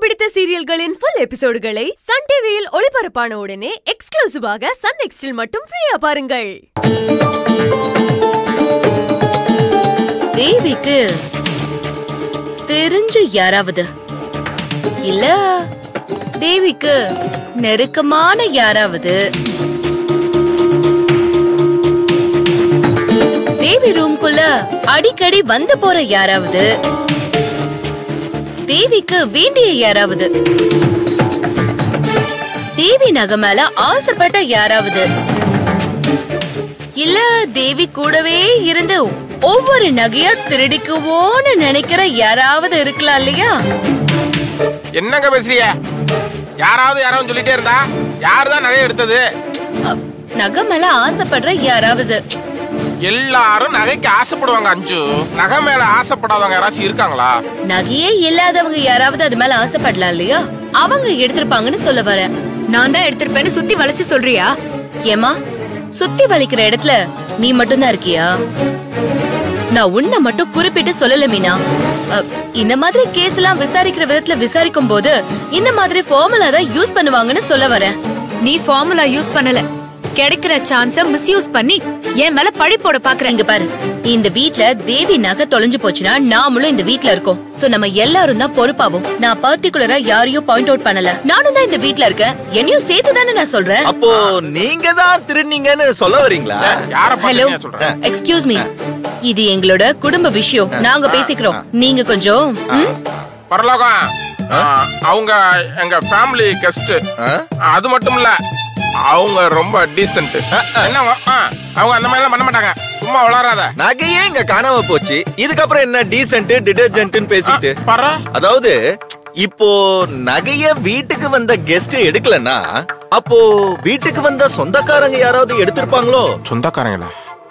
பிடித்த சீரியல்களின் full எபிசோடுகளை Sun டிவியில் ஒளிபரப்பான உடனே எக்ஸ்க்ளூசிவாக சன் நெக்ஸ்டில் மட்டும் ஃப்ரீயா பாருங்கள் தேவிக்கு தெரிஞ்ச யாராவது இல்ல தேவிக்கு நெருக்கமான யாராவது தேவி ரூம்குள்ள அடிக்கடி வந்து போற யாராவது தேவிக்கு வேண்டிய யாராவது தேவி நகை மேல ஆசைப்பட்ட யாராவது இல்ல தேவி கூடவே இருந்து ஒவ்வொரு நகையா திருடிக்குவோன்னு நினைக்கிற யாராவது இருக்கலாம் இல்லையா என்னங்க பேசுறிய யாராவது யாராவது சொல்லிட்டே இருந்தா யார் தான் நகை எடுத்தது அ, நகை மேல ஆசைப்படுற யாராவது எல்லாரும் நகைக்கு ஆசைப்படுவாங்க அஞ்சு நகை மேல ஆசைப்படாதவங்க யாராச்சும் இருக்காங்களா நகையே இல்லாதவங்க யாராவது அது மேல ஆசைப்படலாம் இல்லையா அவங்க எடுத்திருப்பாங்கன்னு சொல்ல வரேன் நான் தான் எடுத்திருப்பேன்னு சுத்தி வளைச்சு சொல்றியா ஏமா சுத்தி வலிக்கிற இடத்துல நீ மட்டும்தான் இருக்கியா நான் உன்னை மட்டும் குறிப்பிட்டு சொல்லல மீனா அ, இந்த மாதிரி கேஸ் எல்லாம் விசாரிக்கிற விதத்துல விசாரிக்கும் போது இந்த மாதிரி ஃபார்முலா தான் யூஸ் பண்ணுவாங்கன்னு சொல்ல வரேன் நீ ஃபார்முலா யூஸ் பண்ணல கிடைக்கிற சான்ஸ மிஸ்யூஸ் பண்ணி என் மேல பழி போட பாக்குற இங்க பாரு இந்த வீட்ல தேவி நகை தொலைஞ்சு போச்சுன்னா நாமளும் இந்த வீட்ல இருக்கோம் சோ நம்ம எல்லாரும் தான் பொறுப்பாவும் நான் பர்டிகுலரா யாரையும் பாயிண்ட் அவுட் பண்ணல நானும் தான் இந்த வீட்ல இருக்கேன் என்னையும் சேர்த்து தானே நான் சொல்றேன் அப்போ நீங்க தான் திருநீங்கன்னு சொல்ல வரீங்களா யார ஹலோ பார்த்தீங்க சொல்றேன் எக்ஸ்கியூஸ் மீ இது எங்களோட குடும்ப விஷயம் நாங்க பேசிக்கிறோம் நீங்க கொஞ்சம் ம்? பரலோகம் ஆ, அவங்க எங்க ஃபேமிலி கெஸ்ட் அது மட்டும் இல்ல அவங்க ரொம்ப டீசென்ட் என்னங்க ஆ, அவங்க அந்த மாதிரி எல்லாம் பண்ண மாட்டாங்க சும்மா வளராத நகையே இங்க காணாம போச்சு இதுக்கப்புறம் என்ன டீசென்ட் டிடர்ஜென்ட்னு பேசிட்டு பர அதாவது இப்போ நகைய வீட்டுக்கு வந்த கெஸ்ட் எடுக்கலன்னா அப்போ வீட்டுக்கு வந்த சொந்தக்காரங்க யாராவது எடுத்திருப்பாங்களோ சொந்தக்காரங்களா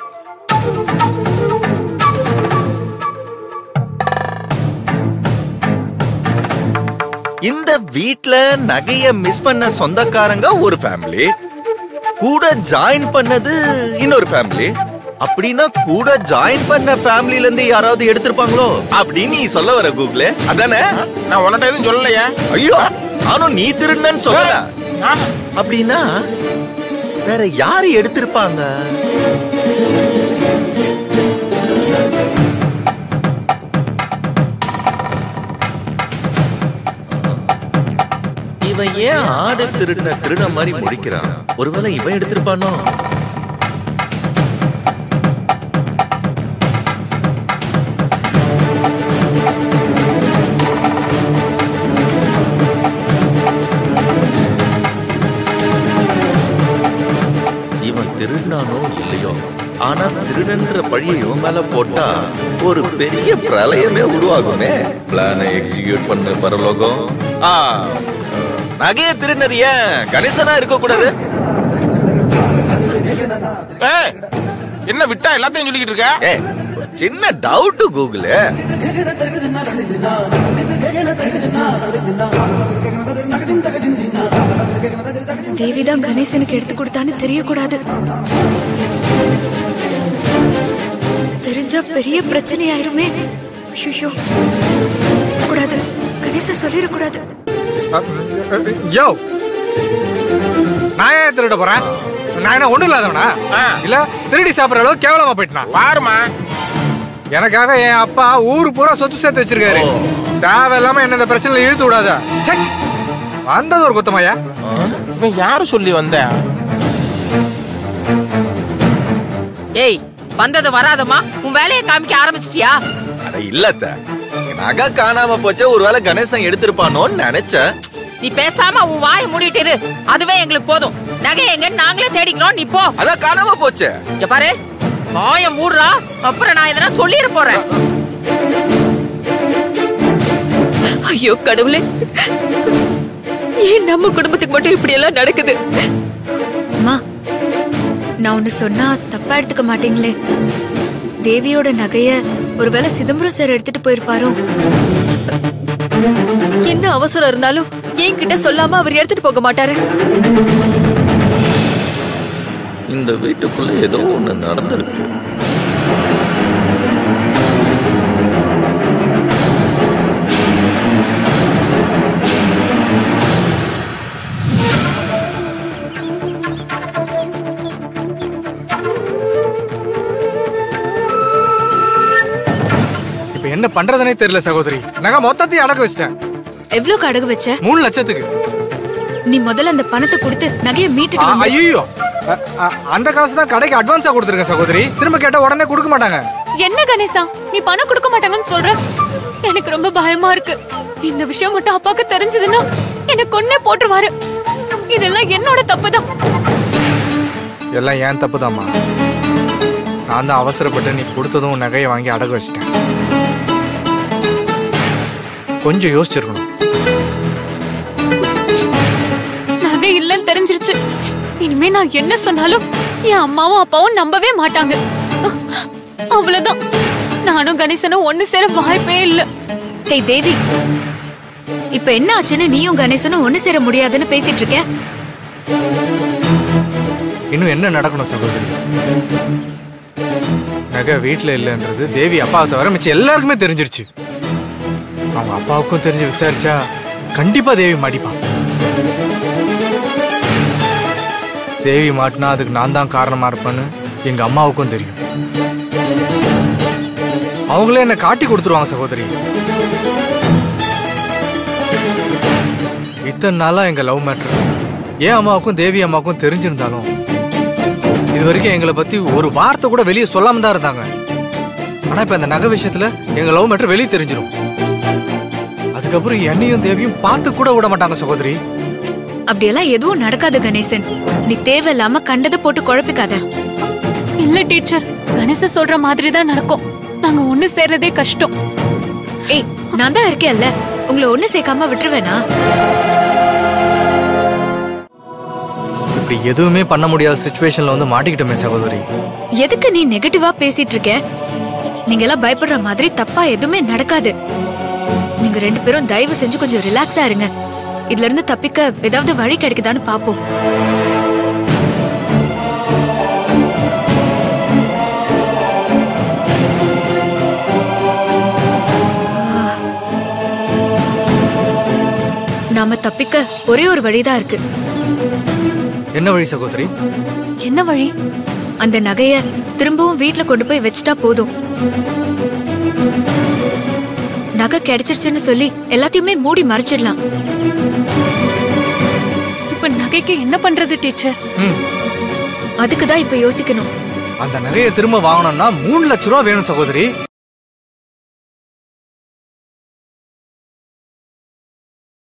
இந்த வீட்ல நகைய மிஸ் பண்ண சொந்தக்காரங்க ஒரு ஃபேமிலி கூட ஜாயின் பண்ணது இன்னொரு ஃபேமிலி அப்படின்னா கூட ஜாயின் பண்ண ஃபேமிலில இருந்து யாராவது எடுத்திருப்பாங்களோ அப்படின்னு நீ சொல்ல வர கூகுளே அதானே நான் உன்கிட்ட எதுவும் சொல்லலையே ஐயோ நானும் நீ திருடன்னு சொல்லல நானா? அப்படின்னா வேற யாரு எடுத்திருப்பாங்க இவன் ஏன் ஆடு திருடின திருட மாதிரி முடிக்கிறான் ஒருவேளை இவன் எடுத்திருப்பானோ இவன் திருடினானோ இல்லையோ ஆனா திருடன்ற பழிய இவன் மேல போட்டா ஒரு பெரிய பிரளயமே உருவாகுமே பிளானை எக்ஸிக்யூட் பண்ணு பரலோகம் ஆ நகைய திருடினது ஏன் கணிசனா இருக்க கூடாது ஏய் என்ன விட்டா எல்லாத்தையும் சொல்லிக்கிட்டு இருக்க ஏ ஒரு சின்ன டவுட் கூகுள் தேவிதான் கணேசனுக்கு எடுத்து கொடுத்தான்னு தெரியக்கூடாது தெரிஞ்சா பெரிய பிரச்சனை ஆயிருமே ஐயோ கூடாது கணேச சொல்லிடக்கூடாது யோ நான் ஏன் திருட போறேன் நான் என்ன ஒண்ணும் இல்லாதவனா ஆ. இல்ல திருடி சாப்பிடுற அளவு கேவலமா போயிட்டா பாருமா எனக்காக என் அப்பா ஊரு பூரா சொத்து சேர்த்து வச்சிருக்காரு தேவையில்லாம என்ன இந்த பிரச்சனையில இழுத்து விடாத ச்சே. வந்தது ஒரு குத்தமாயா இவன் யாரு சொல்லி வந்த ஏய் வந்தது வராதமா உன் வேலையை காமிக்க ஆரம்பிச்சிட்டியா அட இல்லத்த நகை காணாம போச்சே ஒருவேளை கணேசன் எடுத்திருப்பானோன்னு நினைச்சேன் நீ பேசாம உன் வாயை மூடிட்டு இரு அதுவே எங்களுக்கு போதும் நகை எங்கன்னு நாங்களே தேடிக்கிறோம் நீ போ அதான் காணாம போச்சே இங்க பாரு வாய மூடுறா அப்புறம் நான் எதனா சொல்லிட போறேன் ஐயோ கடவுளே ஏன் நம்ம குடும்பத்துக்கு மட்டும் இப்படி எல்லாம் நடக்குது அம்மா நான் ஒண்ணு சொன்னா தப்பா எடுத்துக்க மாட்டீங்களே தேவியோட நகைய ஒருவேளை சிதம்பரம் சார் எடுத்துட்டு போயிருப்பாரோ என்ன அவசரம் இருந்தாலும் என்கிட்ட சொல்லாம அவர் எடுத்துட்டு போக மாட்டாரு இந்த வீட்டுக்குள்ள ஏதோ ஒண்ணு நடந்திருக்கு என்ன பண்றதுனே தெரியல சகோதரி நகை மொத்தத்தையும் அடக்க வச்சிட்டேன் எவ்வளவுக்கு அடகு வச்ச மூணு லட்சத்துக்கு நீ முதல்ல அந்த பணத்தை கொடுத்து நகையை மீட்டுட்டு வந்து- ஐயோ அந்த காசு தான் கடைக்கு அட்வான்ஸா கொடுத்துருக்கேன் சகோதரி திரும்ப கேட்டா உடனே கொடுக்க மாட்டாங்க என்ன கணேசா நீ பணம் கொடுக்க மாட்டாங்கன்னு சொல்ற எனக்கு ரொம்ப பயமா இருக்கு இந்த விஷயம் மட்டும் அப்பாக்கு தெரிஞ்சதுன்னா என்ன கொன்னே போட்டுருவாரு இதெல்லாம் என்னோட தப்புதான் எல்லாம் ஏன் தப்புதாம்மா நான் தான் அவசரப்பட்டு நீ கொடுத்ததும் உன் நகையை வாங்கி அடகு வச்சிட்டேன் கொஞ்சம் யோசிச்சிருக்கணும் நகை இல்லைன்னு தெரிஞ்சிருச்சு இனிமே நான் என்ன சொன்னாலும் என் அம்மாவும் அப்பாவும் நம்பவே மாட்டாங்க அவ்வளவுதான் நானும் கணேசனும் ஒண்ணு சேர வாய்ப்பே இல்ல ஹேய் தேவி இப்ப என்ன ஆச்சுன்னு நீயும் கணேசனும் ஒண்ணு சேர முடியாதுன்னு பேசிட்டு இருக்க இன்னும் என்ன நடக்கணும் சகோதரி நகை வீட்டில் இல்லைன்றது தேவி அப்பாவை தவிர மிச்சம் எல்லாருக்குமே தெரிஞ்சிருச்சு அவங்க அப்பாவுக்கும் தெரிஞ்சு விசாரிச்சா கண்டிப்பா தேவி மாட்டிப்பான் தேவி மாட்டினா அதுக்கு நான் தான் காரணமா இருப்பேன்னு எங்க அம்மாவுக்கும் தெரியும் அவங்களே என்ன காட்டி கொடுத்துருவாங்க சகோதரி இத்தனை நாளா எங்க லவ் மேட்ரு ஏன் அம்மாவுக்கும் தேவி அம்மாவுக்கும் தெரிஞ்சிருந்தாலும் இது வரைக்கும் எங்களை பத்தி ஒரு வார்த்தை கூட வெளியே சொல்லாம தான் இருந்தாங்க ஆனா இப்ப இந்த நகை விஷயத்துல எங்க லவ் மேட்ரு வெளியே தெரிஞ்சிரும் அதுக்கப்புறம் என்னையும் தேவியும் பார்த்து கூட விட மாட்டாங்க சகோதரி அப்படியெல்லாம் எதுவும் நடக்காது கணேசன் நீ தேவையில்லாம கண்டதை போட்டு குழப்பிக்காத இல்ல டீச்சர் கணேச சொல்ற மாதிரி தான் நடக்கும் நாங்க ஒண்ணு சேர்றதே கஷ்டம் ஏய் நான் தான் இருக்கேன்ல உங்களை ஒண்ணு சேர்க்காம விட்டுருவேனா இப்படி எதுவுமே பண்ண முடியாத சுச்சுவேஷன்ல வந்து மாட்டிக்கிட்டோமே சகோதரி எதுக்கு நீ நெகட்டிவா பேசிட்டு இருக்க நீங்க எல்லாம் பயப்படுற மாதிரி தப்பா எதுவுமே நடக்காது நீங்க ரெண்டு பேரும் தயவு செஞ்சு கொஞ்சம் ரிலாக்ஸா இருங்க இதுல இருந்து தப்பிக்க ஏதாவது வழி கிடைக்குதான்னு பாப்போம் நாம தப்பிக்க ஒரே ஒரு வழிதான் இருக்கு என்ன வழி சகோதரி என்ன வழி அந்த நகைய திரும்பவும் வீட்ல கொண்டு போய் வச்சுட்டா போதும் நகை கிடைச்சிருச்சுன்னு சொல்லி எல்லாத்தையுமே மூடி மறைச்சிடலாம் இப்ப நகைக்கு என்ன பண்றது டீச்சர் ம் அதுக்கு தான் இப்ப யோசிக்கணும் அந்த நகையை திரும்ப வாங்கணும்னா மூணு லட்ச ரூபா வேணும் சகோதரி